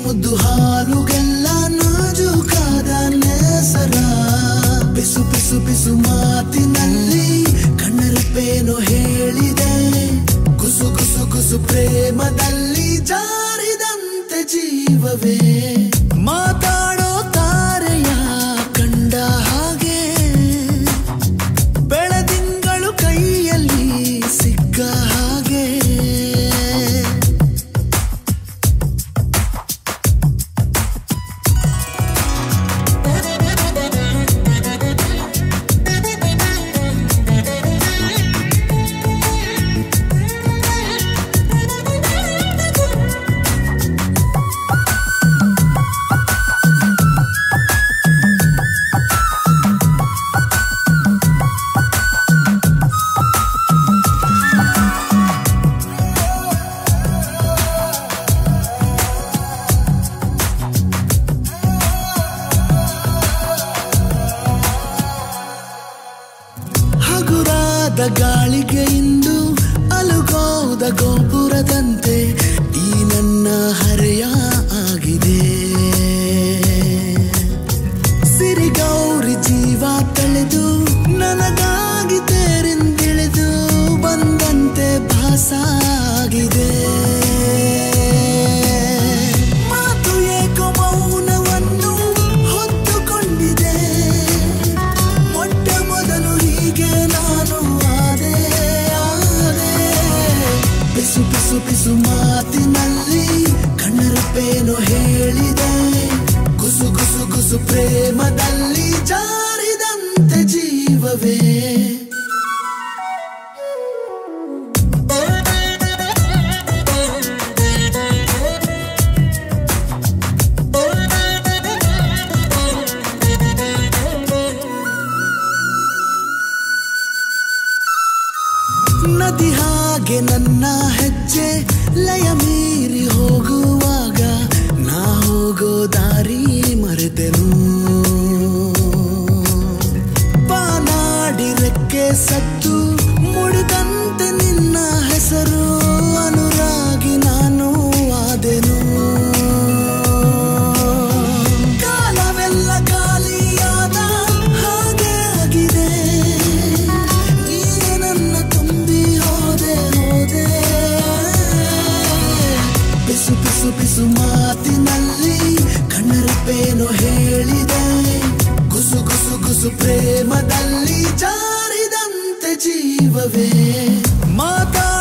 ಮುದ್ದು ಹಾಲುಗೆಲ್ಲ ನಾಜೂಕಾದ ನೇಸರ ಪಿಸು ಪಿಸು ಪಿಸು ಮಾತಿನಲ್ಲಿ ಕಣ್ಣರಪ್ಪೇನು ಹೇಳಿದೆ ಕುಸು ಕುಸು ಕುಸು ಪ್ರೇಮದಲ್ಲಿ ಜಾರಿದಂತೆ ಜೀವವೇ ಮಾತಾಡೋ ತಾರೆಯ ಕಂಡ ಹಾಗೆ ಬೆಳದಿಂಗಳು ಕೈಯಲ್ಲಿ ಸಿಕ್ಕ ಹಾಗೆ ಹಗುರಾದ ಗಾಳಿಗೆ ಇಂದು ಅಲುಗೋದ ಗೋಪುರದಂತೆ ಈ ನನ್ನ ಹರೆಯ ಆಗಿದೆ ಸಿರಿಗೌರಿ ಜೀವ ತಳೆದು ನನಗಾಗಿ ತೇರಿಂದಿಳಿದು ಬಂದಂತೆ ಭಾಸಾಗಿದೆ ಮಾತು ಏಕೋ ಮೌನವನ್ನು ಹೊತ್ತುಕೊಂಡಿದೆ ಮೊಟ್ಟ ಮೊದಲು ಹೀಗೆ ನಾನು ಆದೆ ಆದೆ ಪಿಸು ಪಿಸು ಪಿಸು ಮಾತಿನಲ್ಲಿ ಕಣ್ಣರಪ್ಪೇನು ಹೇಳಿದೆ ಕುಸು ಕುಸು ಕುಸು ಪ್ರೇಮದಲ್ಲಿ ಜಾರಿದಂತೆ ಜೀವವೇ ನದಿ ಹಾಗೆ ನನ್ನ ಹೆಜ್ಜೆ ಲಯ ಮೀರಿ ಹೋಗುವಾಗ ನಾ ಹೋಗೋ ದಾರಿ ಮರೆತೆನು ಬಾನಾಡಿ ರೆಕ್ಕೆ ಸತ್ತು ಮುಡಿದಂತೆ ನಿನ್ನ ಹೆಸರು ಅನುರಾಗಿ ನಾನು ಆದೆನು ಕಾಲವೆಲ್ಲ ಖಾಲಿಯಾದ ಹಾಗೆ ಆಗಿದೆ ನೀನೆ ನನ್ನ ತುಂಬಿ ಹೋದೆ ಹೋದೆ ಪಿಸು ಪಿಸು ಪಿಸು ಮಾತಿನಲ್ಲಿ ಕಣ್ಣರಪ್ಪೇನು ಹೇಳಿದೆ ಕುಸು ಕುಸು ಕುಸು ಪ್ರೇಮದಲ್ಲಿ ಜಾರಿದಂತೆ ಜೀವವೇ ಮಾತಾ